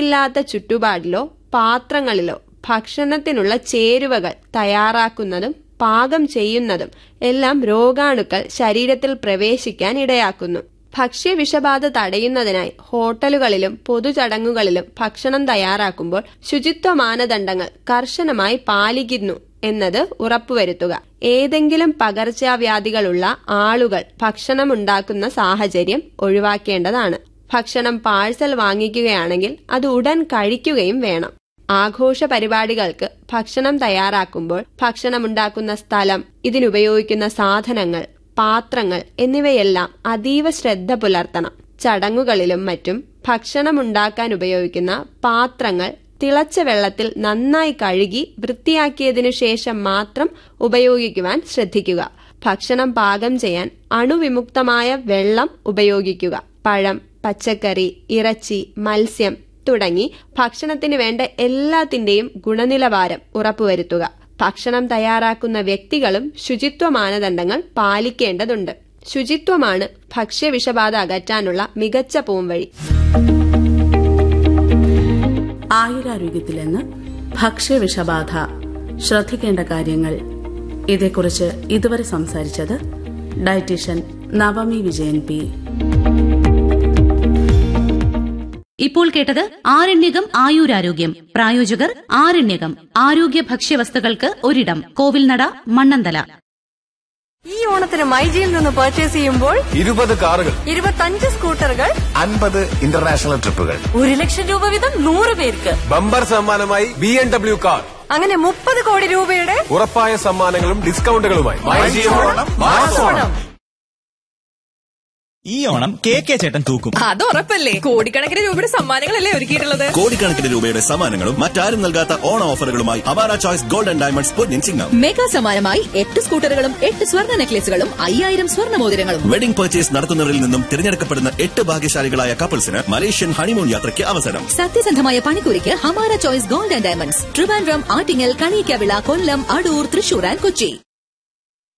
വൃത്തിയില്ലാത്ത ചുറ്റുപാടിലോ പാത്രങ്ങളിലോ ഭക്ഷണത്തിനുള്ള ചേരുവകൾ തയ്യാറാക്കുന്നതും പാകം ചെയ്യുന്നതും എല്ലാം രോഗാണുക്കൾ ശരീരത്തിൽ പ്രവേശിക്കാൻ ഇടയാക്കുന്നു ഭക്ഷ്യവിഷബാധ തടയുന്നതിനായി ഹോട്ടലുകളിലും പൊതുചടങ്ങുകളിലും ഭക്ഷണം തയ്യാറാക്കുമ്പോൾ ശുചിത്വ മാനദണ്ഡങ്ങൾ കർശനമായി പാലിക്കുന്നു എന്നത് ഉറപ്പുവരുത്തുക ഏതെങ്കിലും പകർച്ചവ്യാധികളുള്ള ആളുകൾ ഭക്ഷണമുണ്ടാക്കുന്ന സാഹചര്യം ഒഴിവാക്കേണ്ടതാണ് ഭക്ഷണം പാഴ്സൽ വാങ്ങിക്കുകയാണെങ്കിൽ അത് ഉടൻ കഴിക്കുകയും വേണം ആഘോഷ പരിപാടികൾക്ക് ഭക്ഷണം തയ്യാറാക്കുമ്പോൾ ഭക്ഷണമുണ്ടാക്കുന്ന സ്ഥലം ഇതിനുപയോഗിക്കുന്ന സാധനങ്ങൾ പാത്രങ്ങൾ എന്നിവയെല്ലാം അതീവ ശ്രദ്ധ പുലർത്തണം ചടങ്ങുകളിലും മറ്റും ഭക്ഷണമുണ്ടാക്കാൻ ഉപയോഗിക്കുന്ന പാത്രങ്ങൾ തിളച്ച വെള്ളത്തിൽ നന്നായി കഴുകി വൃത്തിയാക്കിയതിനു ശേഷം മാത്രം ഉപയോഗിക്കുവാൻ ശ്രദ്ധിക്കുക ഭക്ഷണം പാകം ചെയ്യാൻ അണുവിമുക്തമായ വെള്ളം ഉപയോഗിക്കുക പഴം പച്ചക്കറി ഇറച്ചി മത്സ്യം തുടങ്ങി ഭക്ഷണത്തിന് വേണ്ട എല്ലാത്തിന്റെയും ഗുണനിലവാരം ഉറപ്പുവരുത്തുക ഭക്ഷണം തയ്യാറാക്കുന്ന വ്യക്തികളും ശുചിത്വ മാനദണ്ഡങ്ങൾ പാലിക്കേണ്ടതുണ്ട് ശുചിത്വമാണ് ഭക്ഷ്യവിഷബാധ അകറ്റാനുള്ള മികച്ച പോംവഴി ആയുരാരോഗ്യത്തിലെന്ന് ഭക്ഷ്യവിഷബാധ ശ്രദ്ധിക്കേണ്ട കാര്യങ്ങൾ ഇതേക്കുറിച്ച് ഇതുവരെ സംസാരിച്ചത് ഡയറ്റീഷ്യൻ നവമി വിജയൻ പി ഇപ്പോൾ കേട്ടത് ആരണ്യകം ആയുരാരോഗ്യം പ്രായോജകർ ആരണ്യകം ആരോഗ്യ ഭക്ഷ്യവസ്തുക്കൾക്ക് ഒരിടം കോവിൽനട മണ്ണന്തല ഈ ഓണത്തിന് മൈജിയിൽ നിന്ന് പർച്ചേസ് ചെയ്യുമ്പോൾ ഇരുപത് കാറുകൾ ഇരുപത്തഞ്ച് സ്കൂട്ടറുകൾ അൻപത് ഇന്റർനാഷണൽ ട്രിപ്പുകൾ ഒരു ലക്ഷം രൂപ വീതം നൂറ് പേർക്ക് ബമ്പർ സമ്മാനമായി ബി എം ഡബ്ല്യു കാർ അങ്ങനെ മുപ്പത് കോടി രൂപയുടെ ഉറപ്പായ സമ്മാനങ്ങളും ഡിസ്കൗണ്ടുകളുമായി ഓണം ഈ ഓണം കെ കെ ചേട്ടൻ തൂക്കും അത് ഉറപ്പല്ലേ കോടിക്കണക്കിന് രൂപയുടെ സമ്മാനങ്ങളല്ലേ ഒരുക്കിയിട്ടുള്ളത് കോടിക്കണക്കിന് രൂപയുടെ സമ്മാനങ്ങളും മറ്റാരും നൽകാത്ത ഓണ ഓഫറുകളുമായി അവാര ചോയ്സ് ഗോൾഡൻ ഡയമണ്ട്സ് പൊന്നിൻ ചിങ്ങം മെഗാ സമ്മാനമായി എട്ട് സ്കൂട്ടറുകളും എട്ട് സ്വർണ്ണ നെക്ലേസുകളും അയ്യായിരം സ്വർണ്ണ മോതിരങ്ങളും വെഡിംഗ് പർച്ചേസ് നടത്തുന്നവരിൽ നിന്നും തിരഞ്ഞെടുക്കപ്പെടുന്ന എട്ട് ഭാഗ്യശാലികളായ കപ്പിൾസിന് മലേഷ്യൻ ഹണിമൂൺ യാത്രയ്ക്ക് അവസരം സത്യസന്ധമായ പണിക്കൂലിക്ക് Hamara choice gold and diamonds Trivandrum Attingal Kaliyakkavilai Kollam Adoor Thrissur and Kochi